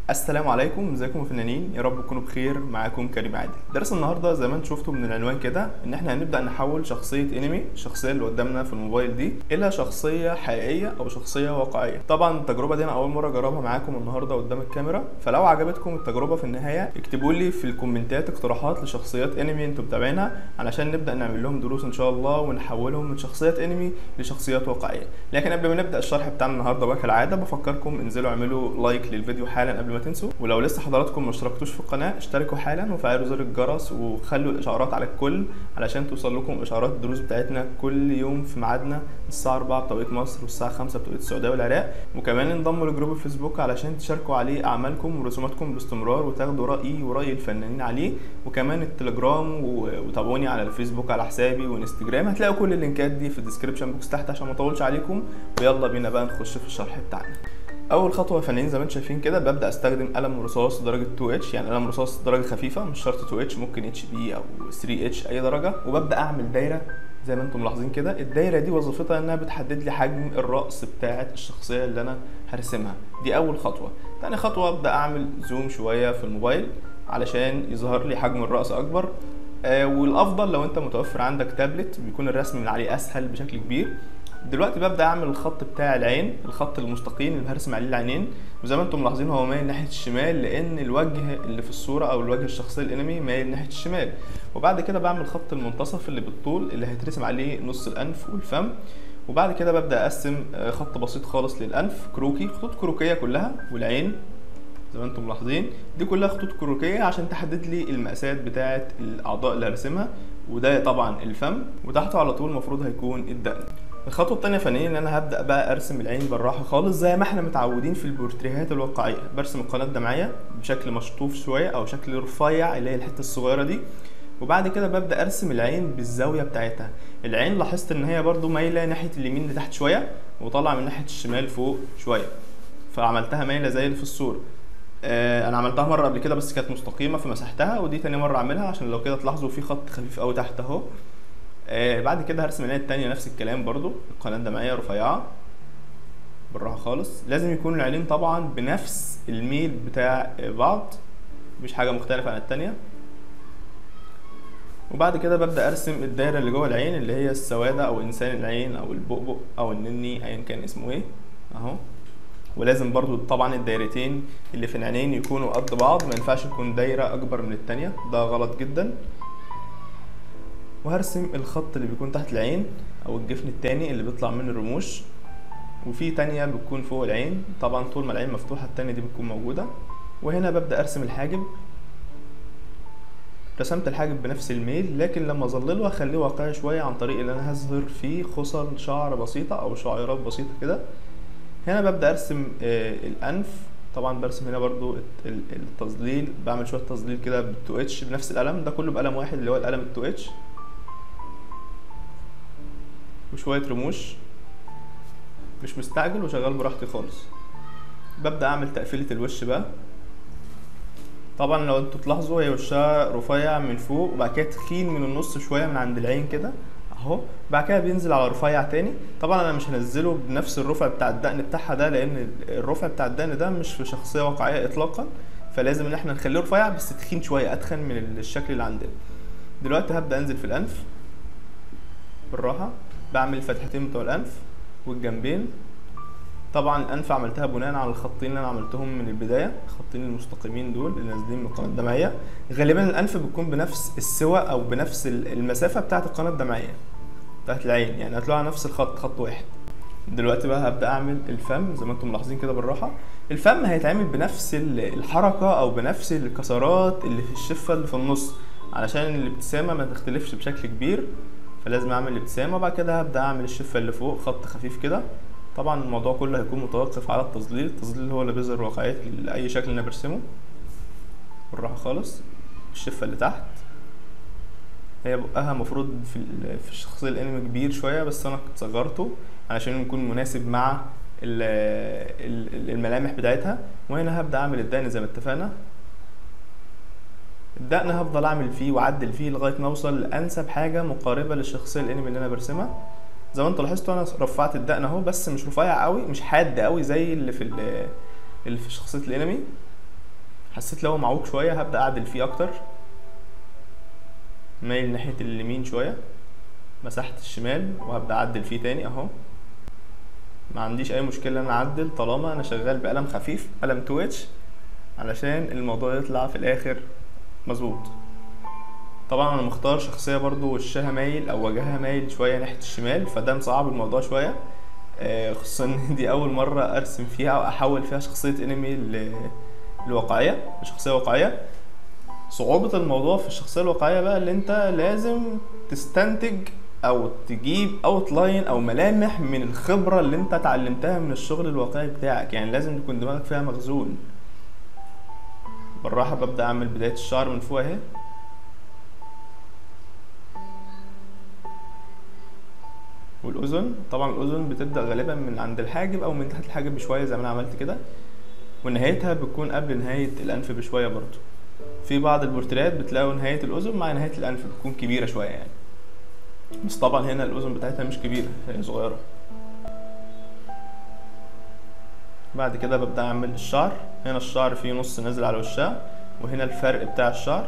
السلام عليكم ازيكم يا فنانين يا رب تكونوا بخير معاكم كريم عادل درس النهارده زي ما انتم شفتوا من العنوان كده ان احنا هنبدا نحول شخصيه انمي الشخصيه اللي قدامنا في الموبايل دي الى شخصيه حقيقيه او شخصيه واقعيه طبعا التجربه دي انا اول مره اجربها معاكم النهارده قدام الكاميرا فلو عجبتكم التجربه في النهايه اكتبوا لي في الكومنتات اقتراحات لشخصيات انمي انتم متابعينها علشان نبدا نعمل لهم دروس ان شاء الله ونحولهم من شخصيات انمي لشخصيات واقعيه لكن قبل ما نبدا الشرح بتاعنا النهارده بقى كالعاده بفكركم انزلوا اعملوا لايك للفيديو حالا قبل ما تنسوا ولو لسه حضراتكم ما اشتركتوش في القناه اشتركوا حالا وفعلوا زر الجرس وخلوا الاشعارات على الكل علشان توصل لكم اشعارات الدروس بتاعتنا كل يوم في ميعادنا الساعه 4 بتوقيت مصر والساعه 5 بتوقيت السعوديه والعراق وكمان انضموا لجروب الفيسبوك علشان تشاركوا عليه اعمالكم ورسوماتكم باستمرار وتاخدوا رايي وراي الفنانين عليه وكمان التليجرام وتابعوني على الفيسبوك على حسابي وانستجرام هتلاقوا كل اللينكات دي في الديسكربشن بوكس تحت عشان ما اطولش عليكم ويلا بينا بقى نخش في الشرح بتاعنا اول خطوه يا فنانين زي ما انتم شايفين كده ببدا استخدم قلم رصاص درجه 2 اتش يعني قلم رصاص درجه خفيفه مش شرط 2 اتش ممكن اتش بي او 3 اتش اي درجه وببدا اعمل دايره زي ما انتم ملاحظين كده الدايره دي وظيفتها انها بتحدد لي حجم الراس بتاعه الشخصيه اللي انا هرسمها دي اول خطوه تاني خطوه ابدا اعمل زوم شويه في الموبايل علشان يظهر لي حجم الراس اكبر آه والافضل لو انت متوفر عندك تابلت بيكون الرسم من عليه اسهل بشكل كبير دلوقتي ببدا اعمل الخط بتاع العين الخط المستقيم اللي هرسم عليه العينين وزي ما انتم ملاحظين هو مايل ناحيه الشمال لان الوجه اللي في الصوره او الوجه الشخصيه الانمي مايل ناحيه الشمال وبعد كده بعمل خط المنتصف اللي بالطول اللي هيترسم عليه نص الانف والفم وبعد كده ببدا اقسم خط بسيط خالص للانف كروكي خطوط كروكيه كلها والعين زي ما انتم ملاحظين دي كلها خطوط كروكيه عشان تحدد لي المقاسات بتاعه الاعضاء اللي هرسمها وده طبعا الفم وتحته على طول المفروض هيكون الدقن الخطوه الثانيه فنيا ان انا هبدا بقى ارسم العين بالراحه خالص زي ما احنا متعودين في البورتريهات الواقعيه برسم القناه الدمعيه بشكل مشطوف شويه او شكل رفيع اللي هي الحته الصغيره دي وبعد كده ببدا ارسم العين بالزاويه بتاعتها العين لاحظت ان هي برضو مايله ناحيه اليمين لتحت شويه وطالعه من ناحيه الشمال فوق شويه فعملتها مايله زي اللي في الصوره آه انا عملتها مره قبل كده بس كانت مستقيمه فمسحتها ودي تاني مره اعملها عشان لو كده تلاحظوا في خط خفيف قوي تحت اهو آه بعد كده هرسم العين التانية نفس الكلام برضو القناة الدمعية رفيعة بالراحة خالص لازم يكون العينين طبعا بنفس الميل بتاع بعض مش حاجة مختلفة عن التانية وبعد كده ببدأ أرسم الدايرة اللي جوه العين اللي هي السوادة أو إنسان العين أو البؤبؤ أو النني أيا كان اسمه إيه أهو ولازم برضو طبعا الدايرتين اللي في العينين يكونوا قد بعض ما ينفعش يكون دايرة أكبر من التانية ده غلط جدا وهرسم الخط اللي بيكون تحت العين او الجفن التاني اللي بيطلع منه الرموش وفي تانية بتكون فوق العين طبعا طول ما العين مفتوحة التانية دي بتكون موجودة وهنا ببدأ ارسم الحاجب رسمت الحاجب بنفس الميل لكن لما اظلله هخليه واقعي شوية عن طريق ان انا هظهر فيه خصل شعر بسيطة او شعيرات بسيطة كده هنا ببدأ ارسم آه الانف طبعا برسم هنا برضو التظليل بعمل شوية تظليل كده بالتو اتش بنفس القلم ده كله بقلم واحد اللي هو القلم التو اتش وشوية رموش مش مستعجل وشغال براحتي خالص ببدأ أعمل تقفيلة الوش بقى طبعا لو انتوا تلاحظوا هي وشها رفيع من فوق وبعد كده تخين من النص شوية من عند العين كده اهو بعد كده بينزل على رفيع تاني طبعا انا مش هنزله بنفس الرفع بتاع الدقن بتاعها ده لان الرفع بتاع الدقن ده مش في شخصية واقعية اطلاقا فلازم ان احنا نخليه رفيع بس تخين شوية اتخن من الشكل اللي عندنا دلوقتي هبدأ انزل في الانف بالراحة بعمل الفتحتين بتوع الانف والجنبين طبعا الانف عملتها بناء على الخطين اللي انا عملتهم من البدايه الخطين المستقيمين دول اللي نازلين من القناه الدمعيه غالبا الانف بتكون بنفس السوى او بنفس المسافه بتاعه القناه الدمعيه بتاعه العين يعني هتلاقوا نفس الخط خط واحد دلوقتي بقى هبدا اعمل الفم زي ما انتم ملاحظين كده بالراحه الفم هيتعمل بنفس الحركه او بنفس الكسرات اللي في الشفه اللي في النص علشان الابتسامه ما تختلفش بشكل كبير فلازم اعمل الابتسامه وبعد كده هبدا اعمل الشفه اللي فوق خط خفيف كده طبعا الموضوع كله هيكون متوقف على التظليل التظليل هو اللي بيظهر واقعيه لاي شكل انا برسمه بالراحه خالص الشفه اللي تحت هي بقها المفروض في في الشخصيه الانمي كبير شويه بس انا صغرته علشان يكون مناسب مع الملامح بتاعتها وهنا هبدا اعمل الدقن زي ما اتفقنا الدقن هفضل اعمل فيه واعدل فيه لغايه ما اوصل لانسب حاجه مقاربه للشخصيه الانمي اللي انا برسمها زي ما انتوا لاحظتوا انا رفعت الدقن اهو بس مش رفيع قوي مش حاد قوي زي اللي في اللي في شخصيه الانمي حسيت لو معوج شويه هبدا اعدل فيه اكتر مايل ناحيه اليمين شويه مسحت الشمال وهبدا اعدل فيه تاني اهو ما عنديش اي مشكله ان انا اعدل طالما انا شغال بقلم خفيف قلم تويتش علشان الموضوع يطلع في الاخر مظبوط طبعا انا مختار شخصيه برضو وشها مايل او وجهها مايل شويه ناحيه الشمال فده مصعب الموضوع شويه آه، خصوصا ان دي اول مره ارسم فيها او احول فيها شخصيه انمي ل- لواقعيه لشخصيه واقعيه صعوبة الموضوع في الشخصية الواقعية بقى اللي انت لازم تستنتج او تجيب اوت لاين او ملامح من الخبرة اللي انت اتعلمتها من الشغل الواقعي بتاعك يعني لازم تكون دماغك فيها مخزون بالراحة ببدأ اعمل بداية الشعر من فوق اهي والاذن طبعا الاذن بتبدأ غالبا من عند الحاجب او من تحت الحاجب بشوية زي ما انا عملت كده ونهايتها بتكون قبل نهاية الانف بشوية برضو في بعض البورتريات بتلاقوا نهاية الأذن مع نهاية الأنف بتكون كبيرة شوية يعني بس طبعا هنا الأذن بتاعتها مش كبيرة هي صغيرة بعد كده ببدأ أعمل الشعر هنا الشعر فيه نص نازل على وشها وهنا الفرق بتاع الشعر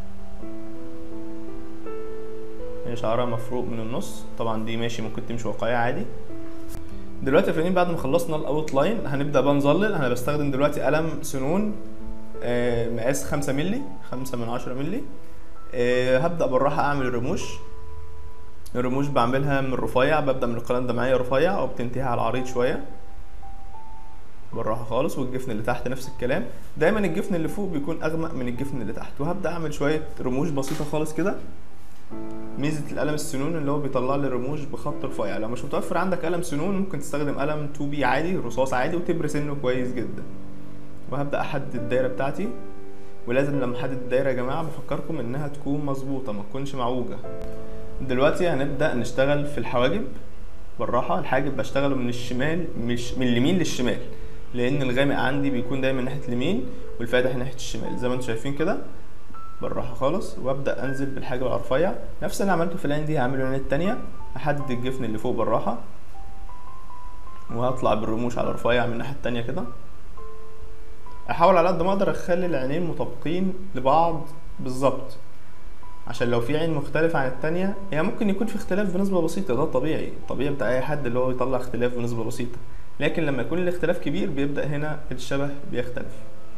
هي شعرها مفروق من النص طبعا دي ماشي ممكن تمشي واقعية عادي دلوقتي يا فنانين بعد ما خلصنا الاوت لاين هنبدا بقى نظلل انا بستخدم دلوقتي قلم سنون آه، مقاس خمسة ملي خمسة من عشرة ملي آه، هبدأ بالراحة أعمل الرموش الرموش بعملها من الرفيع ببدأ من القلم ده معايا رفيع وبتنتهي على العريض شوية بالراحة خالص والجفن اللي تحت نفس الكلام دايما الجفن اللي فوق بيكون أغمق من الجفن اللي تحت وهبدأ أعمل شوية رموش بسيطة خالص كده ميزة القلم السنون اللي هو بيطلع لي الرموش بخط رفيع لو مش متوفر عندك قلم سنون ممكن تستخدم قلم 2 بي عادي رصاص عادي وتبري سنه كويس جدا وهبدأ أحدد الدايرة بتاعتي ولازم لما أحدد الدايرة يا جماعة بفكركم إنها تكون مظبوطة ما تكونش معوجة دلوقتي هنبدأ نشتغل في الحواجب بالراحة الحاجب بشتغله من الشمال مش من اليمين للشمال لأن الغامق عندي بيكون دايما ناحية اليمين والفاتح ناحية الشمال زي ما انتم شايفين كده بالراحة خالص وابدأ انزل بالحاجب على الرفيع نفس اللي عملته في العين دي هعمله العين التانية احدد الجفن اللي فوق بالراحة وهطلع بالرموش على الرفيع من الناحية التانية كده احاول على قد ما اقدر اخلي العينين مطابقين لبعض بالظبط عشان لو في عين مختلفة عن التانية هي ممكن يكون في اختلاف بنسبة بسيطة ده طبيعي الطبيعي بتاع اي حد اللي هو يطلع اختلاف بنسبة بسيطة لكن لما يكون الاختلاف كبير بيبدأ هنا الشبه بيختلف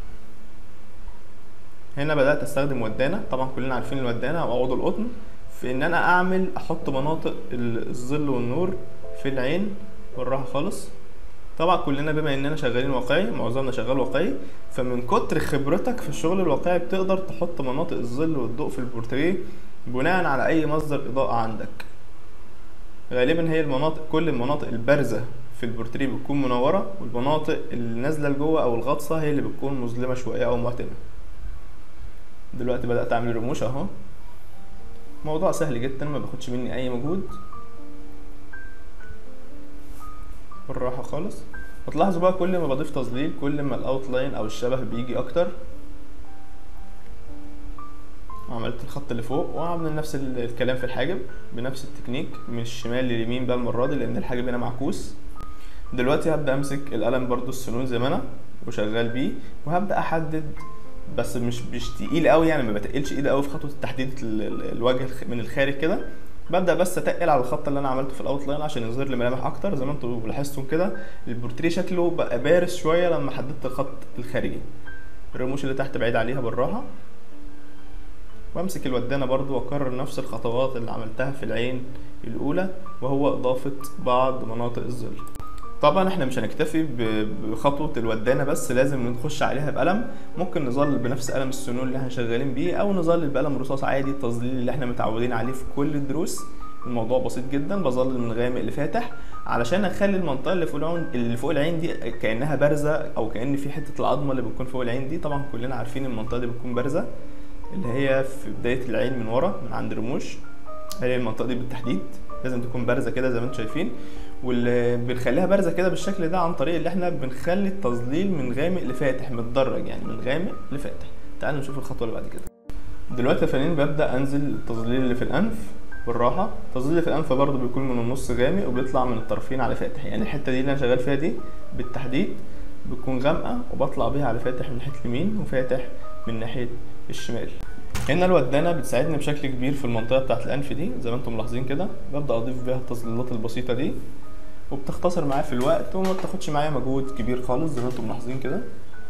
هنا بدأت استخدم ودانة طبعا كلنا عارفين الودانة او عود القطن في ان انا اعمل احط مناطق الظل والنور في العين بالراحة خالص طبعا كلنا بما اننا شغالين واقعي معظمنا شغال واقعي فمن كتر خبرتك في الشغل الواقعي بتقدر تحط مناطق الظل والضوء في البورتريه بناء على اي مصدر اضاءة عندك غالبا هي المناطق كل المناطق البارزة في البورتريه بتكون منورة والمناطق اللي نازلة لجوه او الغطسة هي اللي بتكون مظلمة شوية او معتمة دلوقتي بدأت اعمل رموش اهو موضوع سهل جدا ما باخدش مني اي مجهود بالراحة خالص هتلاحظوا بقى كل ما بضيف تظليل كل ما الاوتلاين او الشبه بيجي اكتر عملت الخط اللي فوق وعمل نفس ال- الكلام في الحاجب بنفس التكنيك من الشمال لليمين بقى المرة دي لان الحاجب هنا معكوس دلوقتي هبدأ امسك القلم برضو السنون زي ما انا وشغال بيه وهبدأ احدد بس مش مش تقيل قوي يعني ما بتقلش ايدي قوي في خطوه تحديد ال- ال- الوجه الخ- من الخارج كده ببدا بس اتقل على الخط اللي انا عملته في الاوت لاين عشان يظهر لي ملامح اكتر زي ما انتم لاحظتم كده البورتريه شكله بقى بارز شويه لما حددت الخط الخارجي الرموش اللي تحت بعيد عليها بالراحه وامسك الودانه برضو واكرر نفس الخطوات اللي عملتها في العين الاولى وهو اضافه بعض مناطق الظل طبعا احنا مش هنكتفي ب- بخطوه الودانه بس لازم نخش عليها بقلم ممكن نظلل بنفس قلم السنون اللي احنا شغالين بيه او نظلل بقلم رصاص عادي التظليل اللي احنا متعودين عليه في كل الدروس الموضوع بسيط جدا بظلل من غامق لفاتح علشان اخلي المنطقه اللي فوق العين اللي فوق العين دي كانها بارزه او كان في حته العظمه اللي بتكون فوق العين دي طبعا كلنا عارفين المنطقه دي بتكون بارزه اللي هي في بدايه العين من ورا من عند الرموش هي المنطقه دي بالتحديد لازم تكون بارزه كده زي ما انتم شايفين واللي بنخليها بارزه كده بالشكل ده عن طريق اللي احنا بنخلي التظليل من غامق لفاتح متدرج يعني من غامق لفاتح تعالوا نشوف الخطوه اللي بعد كده دلوقتي يا فنانين ببدا انزل التظليل اللي في الانف بالراحه التظليل اللي في الانف برضه بيكون من النص غامق وبيطلع من الطرفين على فاتح يعني الحته دي اللي انا شغال فيها دي بالتحديد بتكون غامقه وبطلع بيها على فاتح من ناحيه اليمين وفاتح من ناحيه الشمال هنا الودانه بتساعدني بشكل كبير في المنطقه بتاعه الانف دي زي ما انتم ملاحظين كده ببدا اضيف بيها التظليلات البسيطه دي وبتختصر معايا في الوقت وما بتاخدش معايا مجهود كبير خالص زي ما انتم ملاحظين كده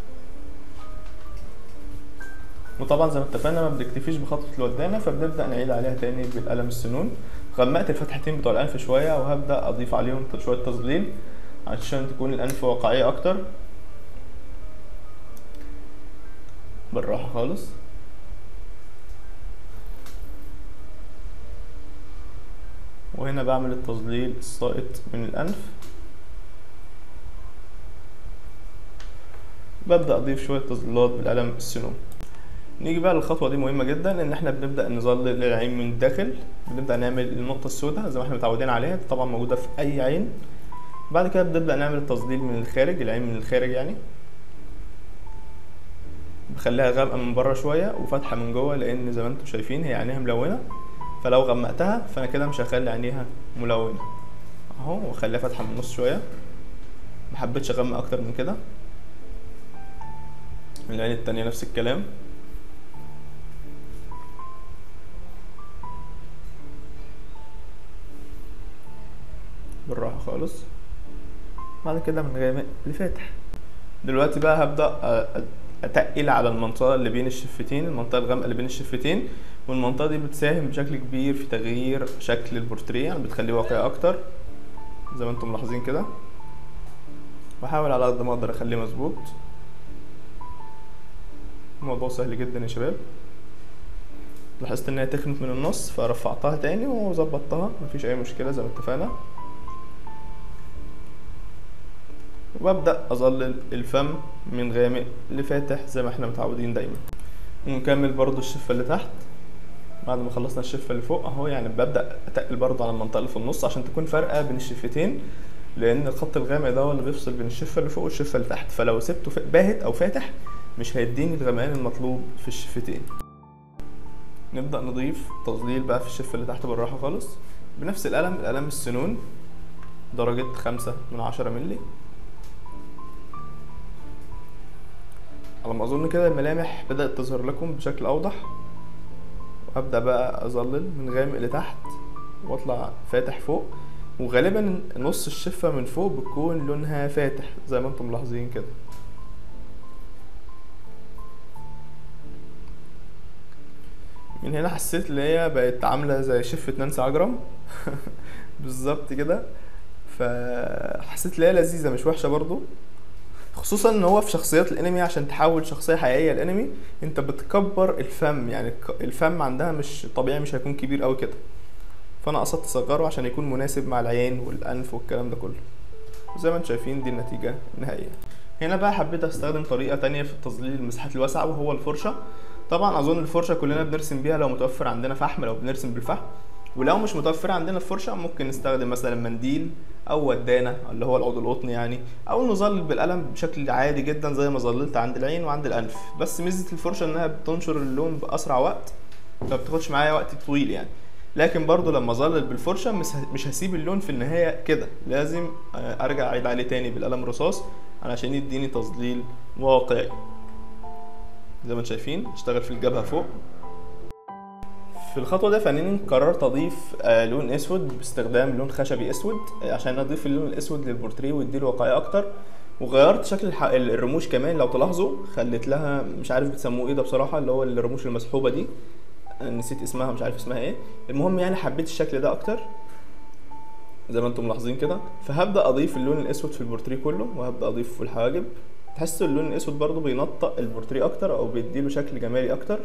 وطبعا زي ما اتفقنا ما بنكتفيش بخطوه الودانه فبنبدا نعيد عليها تاني بالقلم السنون غمقت الفتحتين بتوع الانف شويه وهبدا اضيف عليهم شويه تظليل عشان تكون الانف واقعيه اكتر بالراحه خالص وهنا بعمل التظليل الساقط من الانف ببدا اضيف شويه تظليلات بالقلم السنون نيجي بقى للخطوه دي مهمه جدا ان احنا بنبدا نظلل العين من الداخل بنبدا نعمل النقطه السوداء زي ما احنا متعودين عليها طبعا موجوده في اي عين بعد كده بنبدا نعمل التظليل من الخارج العين من الخارج يعني بخليها غامقه من بره شويه وفاتحه من جوه لان زي ما انتم شايفين هي عينيها ملونه فلو غمقتها فانا كده مش هخلي عينيها ملونه اهو واخليها فاتحه من النص شويه محبتش اغمق اكتر من كده العين التانية نفس الكلام بالراحة خالص بعد كده من غامق لفاتح دلوقتي بقى هبدأ أتقل على المنطقة اللي بين الشفتين المنطقة الغامقة اللي بين الشفتين والمنطقة دي بتساهم بشكل كبير في تغيير شكل البورتريه يعني بتخليه واقعي أكتر زي ما انتم ملاحظين كده بحاول على قد ما أقدر أخليه مظبوط الموضوع سهل جدا يا شباب لاحظت ان هي تخنت من النص فرفعتها تاني وظبطتها مفيش اي مشكله زي ما اتفقنا وببدأ أظلل الفم من غامق لفاتح زي ما احنا متعودين دايما ونكمل برضو الشفة اللي تحت بعد ما خلصنا الشفة اللي فوق اهو يعني ببدأ أتقل برضو على المنطقة اللي في النص عشان تكون فارقة بين الشفتين لأن الخط الغامق ده هو اللي بيفصل بين الشفة اللي فوق والشفة اللي تحت فلو سبته باهت أو فاتح مش هيديني الغمقان المطلوب في الشفتين نبدأ نضيف تظليل بقى في الشفة اللي تحت بالراحة خالص بنفس القلم القلم السنون درجة خمسة من عشرة ملي على ما اظن كده الملامح بدأت تظهر لكم بشكل اوضح وابدأ بقى اظلل من غامق لتحت واطلع فاتح فوق وغالبا نص الشفة من فوق بتكون لونها فاتح زي ما انتم ملاحظين كده من هنا حسيت ان هي بقت عاملة زي شفة نانسي عجرم بالظبط كده فحسيت ان هي لذيذة مش وحشة برضو خصوصا ان هو في شخصيات الانمي عشان تحول شخصيه حقيقيه الانمي انت بتكبر الفم يعني الفم عندها مش طبيعي مش هيكون كبير قوي كده فانا قصدت اصغره عشان يكون مناسب مع العين والانف والكلام ده كله زي ما انتم شايفين دي النتيجه النهائيه هنا بقى حبيت استخدم طريقه تانية في تظليل المساحات الواسعه وهو الفرشه طبعا اظن الفرشه كلنا بنرسم بيها لو متوفر عندنا فحم لو بنرسم بالفحم ولو مش متوفر عندنا الفرشه ممكن نستخدم مثلا منديل او ودانه اللي هو العود القطن يعني او نظلل بالقلم بشكل عادي جدا زي ما ظللت عند العين وعند الانف بس ميزه الفرشه انها بتنشر اللون باسرع وقت فما بتاخدش معايا وقت طويل يعني لكن برضو لما اظلل بالفرشه مش هسيب اللون في النهايه كده لازم ارجع اعيد عليه تاني بالقلم رصاص علشان يديني تظليل واقعي زي ما انتم شايفين اشتغل في الجبهه فوق في الخطوه دي فنانين قررت اضيف لون اسود باستخدام لون خشبي اسود عشان اضيف اللون الاسود للبورتريه ويديله واقعيه اكتر وغيرت شكل الرموش كمان لو تلاحظوا خليت لها مش عارف بتسموه ايه ده بصراحه اللي هو الرموش المسحوبه دي نسيت اسمها مش عارف اسمها ايه المهم يعني حبيت الشكل ده اكتر زي ما انتم ملاحظين كده فهبدا اضيف اللون الاسود في البورتريه كله وهبدا اضيفه في الحواجب تحسوا اللون الاسود برضو بينطق البورتريه اكتر او بيديله شكل جمالي اكتر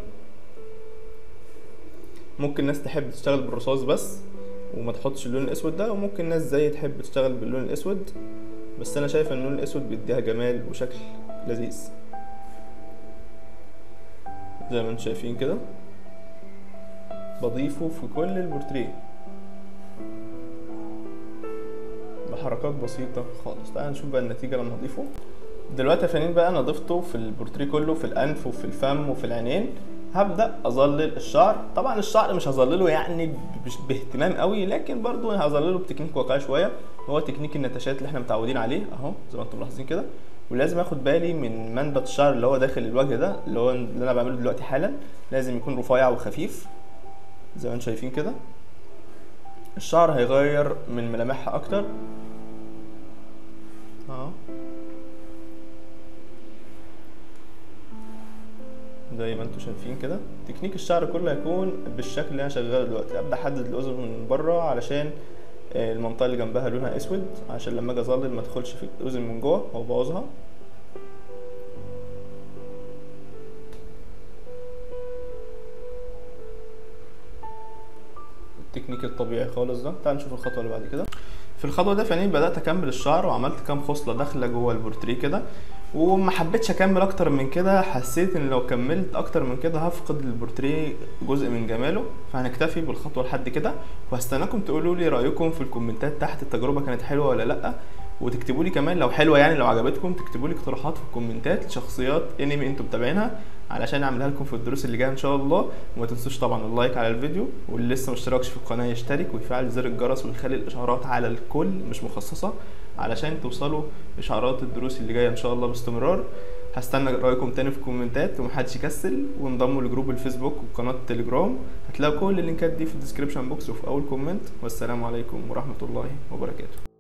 ممكن ناس تحب تشتغل بالرصاص بس وما تحطش اللون الاسود ده وممكن ناس زي تحب تشتغل باللون الاسود بس انا شايف ان اللون الاسود بيديها جمال وشكل لذيذ زي ما انتم شايفين كده بضيفه في كل البورتريه بحركات بسيطة خالص تعالى نشوف بقى النتيجة لما اضيفه دلوقتي يا فنانين بقى انا ضفته في البورتريه كله في الانف وفي الفم وفي العينين هبدا اظلل الشعر طبعا الشعر مش هظلله يعني باهتمام قوي لكن برضو هظلله بتكنيك واقعي شويه هو تكنيك النتاشات اللي احنا متعودين عليه اهو زي ما انتم ملاحظين كده ولازم اخد بالي من منبت الشعر اللي هو داخل الوجه ده اللي هو اللي انا بعمله دلوقتي حالا لازم يكون رفيع وخفيف زي ما انتم شايفين كده الشعر هيغير من ملامحها اكتر اهو زي ما انتم شايفين كده تكنيك الشعر كله هيكون بالشكل اللي انا شغاله دلوقتي ابدا احدد الاذن من بره علشان آه، المنطقه اللي جنبها لونها اسود عشان لما اجي اظلل ما تدخلش في الاذن من جوه او بوظها التكنيك الطبيعي خالص ده تعال نشوف الخطوه اللي بعد كده في الخطوه ده فعليا بدات اكمل الشعر وعملت كام خصله داخله جوه البورتريه كده وما حبيتش اكمل اكتر من كده حسيت ان لو كملت اكتر من كده هفقد البورتريه جزء من جماله فهنكتفي بالخطوه لحد كده وهستناكم تقولوا لي رايكم في الكومنتات تحت التجربه كانت حلوه ولا لا وتكتبوا لي كمان لو حلوه يعني لو عجبتكم تكتبوا لي اقتراحات في الكومنتات لشخصيات انمي انتوا متابعينها علشان اعملها لكم في الدروس اللي جايه ان شاء الله وما تنسوش طبعا اللايك على الفيديو واللي لسه مشتركش في القناه يشترك ويفعل زر الجرس ويخلي الاشعارات على الكل مش مخصصه علشان توصلوا اشعارات الدروس اللي جايه ان شاء الله باستمرار هستنى رايكم تاني في الكومنتات ومحدش يكسل وانضموا لجروب الفيسبوك وقناه التليجرام هتلاقوا كل اللينكات دي في الديسكريبشن بوكس وفي اول كومنت والسلام عليكم ورحمه الله وبركاته